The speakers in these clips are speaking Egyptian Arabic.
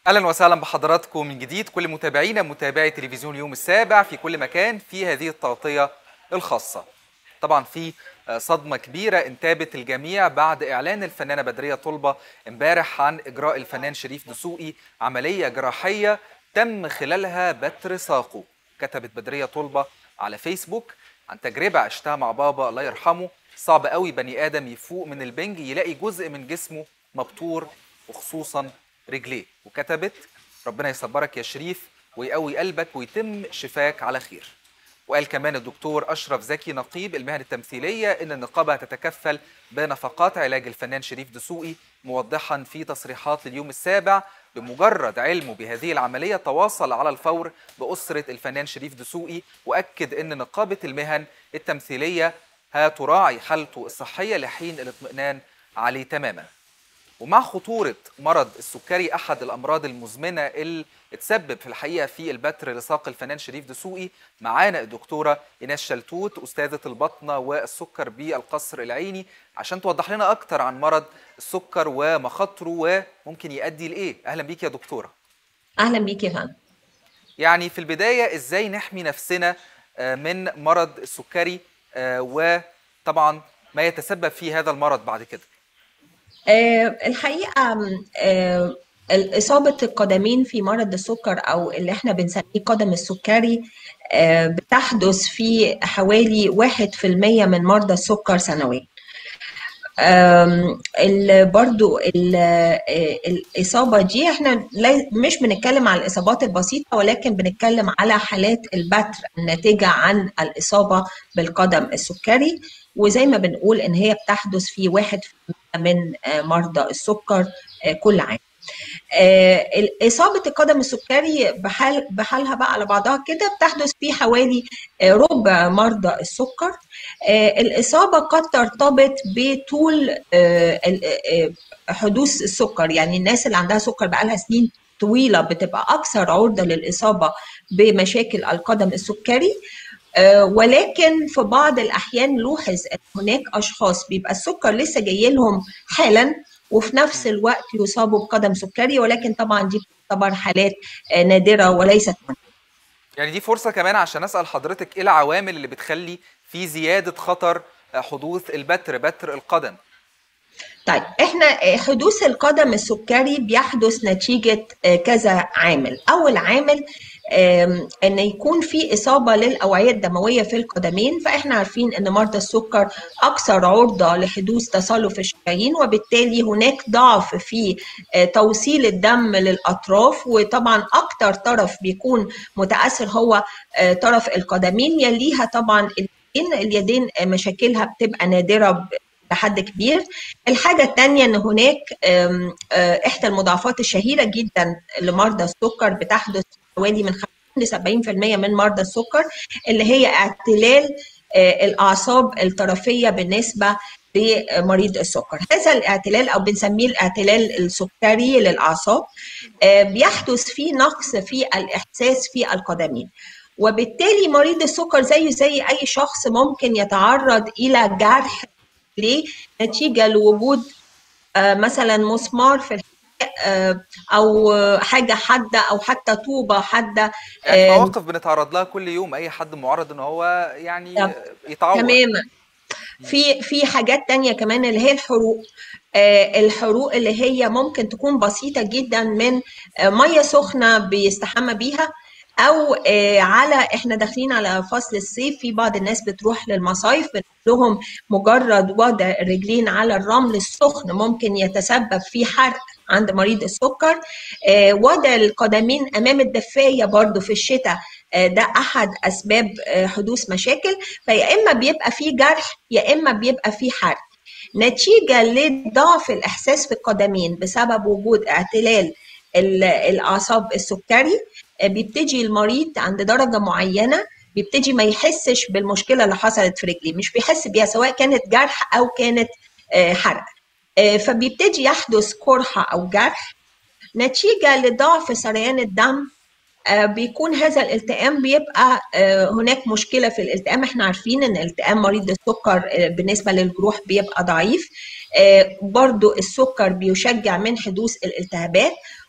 اهلا وسهلا بحضراتكم من جديد كل متابعينا متابعي تلفزيون يوم السابع في كل مكان في هذه التغطيه الخاصه. طبعا في صدمه كبيره انتابت الجميع بعد اعلان الفنانه بدريه طلبه امبارح عن اجراء الفنان شريف دسوقي عمليه جراحيه تم خلالها بتر ساقه. كتبت بدريه طلبه على فيسبوك عن تجربه عشتها مع بابا الله يرحمه صعب قوي بني ادم يفوق من البنج يلاقي جزء من جسمه مبتور وخصوصا رجليه وكتبت ربنا يصبرك يا شريف ويقوي قلبك ويتم شفاك على خير وقال كمان الدكتور أشرف زكي نقيب المهن التمثيلية إن النقابة هتتكفل بنفقات علاج الفنان شريف دسوقي موضحا في تصريحات لليوم السابع بمجرد علمه بهذه العملية تواصل على الفور بأسرة الفنان شريف دسوقي وأكد إن نقابة المهن التمثيلية هتراعي حالته الصحية لحين الاطمئنان عليه تماما ومع خطورة مرض السكري أحد الأمراض المزمنة اللي اتسبب في الحقيقة في البتر لساق الفنان شريف دسوقي معانا الدكتورة إيناس شلتوت أستاذة البطنة والسكر بالقصر العيني عشان توضح لنا أكتر عن مرض السكر ومخاطره وممكن يؤدي لإيه أهلا بيك يا دكتورة أهلا بيك يا فندم يعني في البداية إزاي نحمي نفسنا من مرض السكري وطبعا ما يتسبب في هذا المرض بعد كده أه الحقيقة أه إصابة القدمين في مرض السكر أو اللي احنا بنسميه قدم السكري أه بتحدث في حوالي واحد في المية من مرضى السكر سنويا برضو الإصابة دي احنا مش بنتكلم على الإصابات البسيطة ولكن بنتكلم على حالات البتر الناتجة عن الإصابة بالقدم السكري وزي ما بنقول إن هي بتحدث في واحد من مرضى السكر كل عام إصابة القدم السكري بحال بحالها بقى على بعضها كده بتحدث في حوالي ربع مرضى السكر الإصابة قد ترتبط بطول حدوث السكر يعني الناس اللي عندها سكر بقالها سنين طويلة بتبقى أكثر عرضة للإصابة بمشاكل القدم السكري ولكن في بعض الأحيان نلاحظ أن هناك أشخاص بيبقى السكر لسه جاي لهم حالا وفي نفس الوقت يصابوا بقدم سكري ولكن طبعا دي تعتبر حالات نادرة وليست منها. يعني دي فرصة كمان عشان أسأل حضرتك إيه العوامل اللي بتخلي في زيادة خطر حدوث البتر بتر القدم طيب احنا حدوث القدم السكري بيحدث نتيجة كذا عامل أول عامل ان يكون في اصابه للاوعيه الدمويه في القدمين فاحنا عارفين ان مرضى السكر اكثر عرضه لحدوث تصلب الشرايين وبالتالي هناك ضعف في توصيل الدم للاطراف وطبعا اكثر طرف بيكون متاثر هو طرف القدمين يليها طبعا اليدين اليدين مشاكلها بتبقى نادره لحد كبير الحاجة الثانية أن هناك إحدى المضاعفات الشهيرة جدا لمرضى السكر بتحدث حوالي من 50 ل 70% من مرضى السكر اللي هي اعتلال الأعصاب الطرفية بالنسبة لمريض السكر هذا الاعتلال أو بنسميه الاعتلال السكري للأعصاب بيحدث فيه نقص في الإحساس في القدمين وبالتالي مريض السكر زيه زي أي شخص ممكن يتعرض إلى جرح ليه؟ نتيجة لوجود مثلا مسمار في او حاجه حاده او حتى طوبه حاده يعني مواقف بنتعرض لها كل يوم اي حد معرض ان هو يعني يتعور تماما في في حاجات تانية كمان اللي هي الحروق الحروق اللي هي ممكن تكون بسيطه جدا من ميه سخنه بيستحمى بيها او على احنا داخلين على فصل الصيف في بعض الناس بتروح للمصايف لهم مجرد وضع الرجلين على الرمل السخن ممكن يتسبب في حرق عند مريض السكر وضع القدمين امام الدفايه برضو في الشتاء ده احد اسباب حدوث مشاكل فيا اما بيبقى فيه جرح يا اما بيبقى فيه حرق نتيجه لضعف الاحساس في القدمين بسبب وجود اعتلال الاعصاب السكري بيبتدي المريض عند درجه معينه بيبتدي ما يحسش بالمشكله اللي حصلت في رجليه مش بيحس بيها سواء كانت جرح او كانت حرق فبيبتدي يحدث قرحه او جرح نتيجه لضعف سريان الدم بيكون هذا الالتئام بيبقى هناك مشكله في الالتئام احنا عارفين ان التئام مريض السكر بالنسبه للجروح بيبقى ضعيف برضو السكر بيشجع من حدوث الالتهابات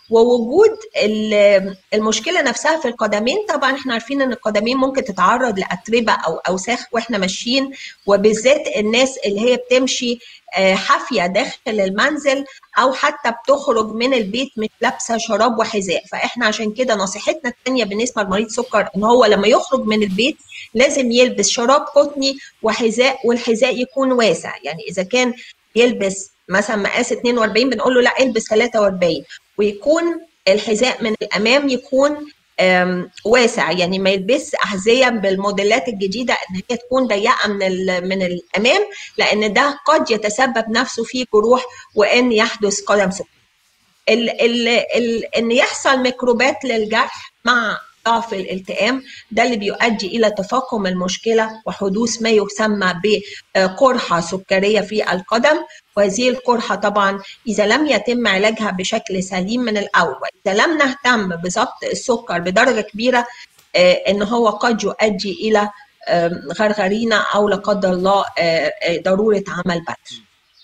ووجود ال- المشكله نفسها في القدمين طبعا احنا عارفين ان القدمين ممكن تتعرض لاتربه او اوساخ واحنا ماشيين وبالذات الناس اللي هي بتمشي آه، حافيه داخل المنزل او حتى بتخرج من البيت مش لابسه شراب وحذاء فاحنا عشان كده نصيحتنا الثانيه بالنسبه لمريض سكر ان هو لما يخرج من البيت لازم يلبس شراب قطني وحذاء والحذاء يكون واسع يعني اذا كان يلبس مثلا مقاس 42 بنقول له لا البس 43 ويكون الحذاء من الامام يكون آم، واسع يعني ما يلبس احذيه بالموديلات الجديده ان هي تكون ضيقه من ال- من الامام لان ده قد يتسبب نفسه في جروح وان يحدث قدم سكر ال ال ال ان يحصل ميكروبات للجرح مع ضعف الالتئام ده اللي بيؤدي الى تفاقم المشكله وحدوث ما يسمى بقرحه سكريه في القدم وهذه القرحه طبعا اذا لم يتم علاجها بشكل سليم من الاول واذا لم نهتم بضبط السكر بدرجه كبيره آه، ان هو قد يؤدي الى آم، غرغرينه او لا قدر الله آه، آه، ضروره عمل بتر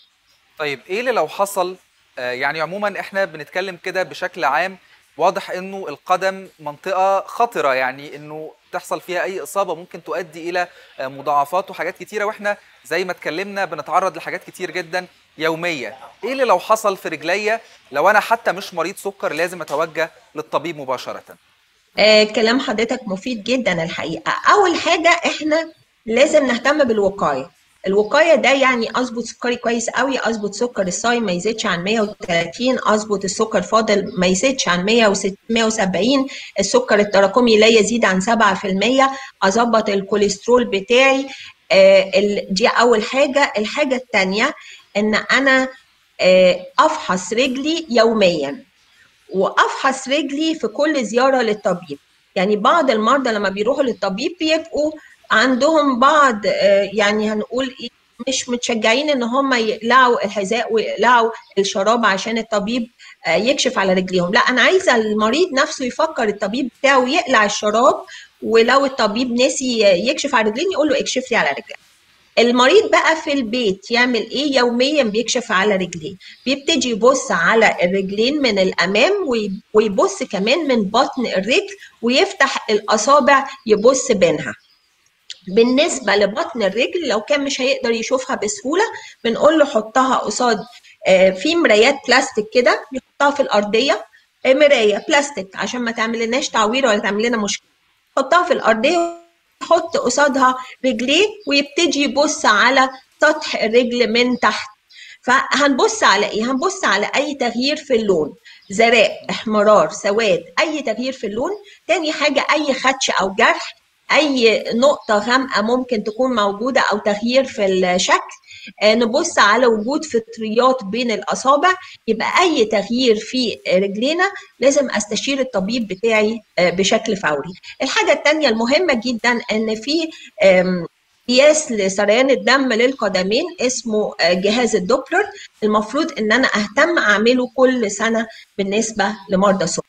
طيب ايه اللي لو حصل آه، يعني عموما احنا بنتكلم كده بشكل عام واضح انه القدم منطقة خطرة يعني انه تحصل فيها اي اصابة ممكن تؤدي الى آه، مضاعفات وحاجات كتيرة واحنا زي ما اتكلمنا بنتعرض لحاجات كتير جدا يوميا ايه اللي لو حصل في رجليا لو انا حتى مش مريض سكر لازم اتوجه للطبيب مباشرة آه، كلام حضرتك مفيد جدا الحقيقة أول حاجة إحنا لازم نهتم بالوقاية الوقاية ده يعني أظبط سكري كويس قوي أظبط سكر الصايم ما يزيدش عن 130 أظبط السكر فاضل ما يزيدش عن 160 170 السكر التراكمي لا يزيد عن 7% أظبط الكوليسترول بتاعي آه، ال- دي أول حاجة الحاجة التانية إن أنا آه، أفحص رجلي يوميا وافحص رجلي في كل زياره للطبيب يعني بعض المرضى لما بيروحوا للطبيب بيبقوا عندهم بعض آه، يعني هنقول ايه مش متشجعين ان هم يقلعوا الحذاء ويقلعوا الشراب عشان الطبيب آه، يكشف على رجليهم لا انا عايزه المريض نفسه يفكر الطبيب بتاعه يقلع الشراب ولو الطبيب نسي يكشف على رجلين يقول له اكشف لي على رجلك المريض بقى في البيت يعمل ايه يوميا بيكشف على رجليه بيبتدي يبص على الرجلين من الامام وي- ويبص كمان من بطن الرجل ويفتح الاصابع يبص بينها بالنسبه لبطن الرجل لو كان مش هيقدر يشوفها بسهوله بنقول له حطها قصاد آه، في مرايات بلاستيك كده يحطها في الارضيه آه، مرايه بلاستيك عشان ما تعمل لناش تعويره ولا تعمل لنا مشكله حطها في الارضيه يحط قصادها رجليه ويبتدي يبص على سطح الرجل من تحت فهنبص على ايه هنبص على اي تغيير في اللون زرق احمرار سواد اي تغيير في اللون تاني حاجه اي خدش او جرح اي نقطه غامقه ممكن تكون موجوده او تغيير في الشكل آه، نبص على وجود فطريات بين الاصابع يبقى اي تغيير في رجلينا لازم استشير الطبيب بتاعي آه، بشكل فوري الحاجه الثانيه المهمه جدا ان في آم، قياس لسريان الدم للقدمين اسمه آه، جهاز الدوبلر المفروض ان انا اهتم اعمله كل سنه بالنسبه لمرضى السكر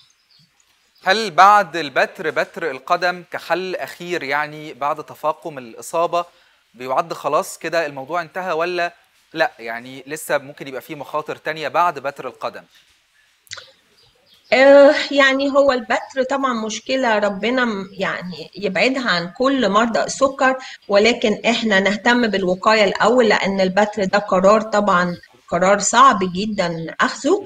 هل بعد البتر بتر القدم كحل اخير يعني بعد تفاقم الاصابه بيعد خلاص كده الموضوع انتهى ولا لا يعني لسه ممكن يبقى فيه مخاطر تانية بعد بتر القدم آه، يعني هو البتر طبعا مشكلة ربنا م- يعني يبعدها عن كل مرضى السكر ولكن احنا نهتم بالوقاية الأول لأن البتر ده قرار طبعا قرار صعب جدا أخذه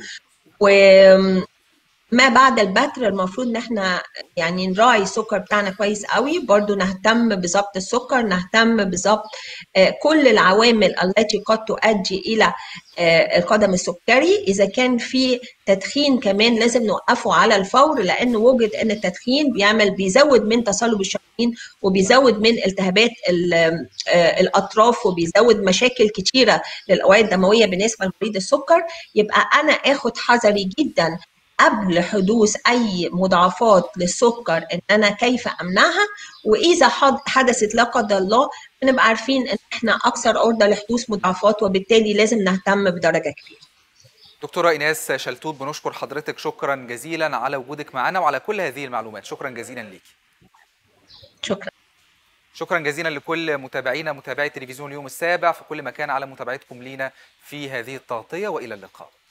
وما بعد البتر المفروض ان احنا يعني نراعي السكر بتاعنا كويس قوي برضو نهتم بضبط السكر نهتم بضبط آه، كل العوامل التي قد تؤدي الى آه، القدم السكري اذا كان في تدخين كمان لازم نوقفه على الفور لان وجد ان التدخين بيعمل بيزود من تصلب الشرايين وبيزود من التهابات ال- آه، الاطراف وبيزود مشاكل كتيره للاوعيه الدمويه بالنسبه لمريض السكر يبقى انا اخد حذري جدا قبل حدوث اي مضاعفات للسكر ان انا كيف امنعها واذا حد- حدثت لا قدر الله بنبقى عارفين ان احنا اكثر عرضه لحدوث مضاعفات وبالتالي لازم نهتم بدرجه كبيره دكتورة إيناس شلتوت بنشكر حضرتك شكرا جزيلا على وجودك معنا وعلى كل هذه المعلومات شكرا جزيلا ليكي شكرا شكرا جزيلا لكل متابعينا متابعي تلفزيون اليوم السابع في كل مكان على متابعتكم لينا في هذه التغطية وإلى اللقاء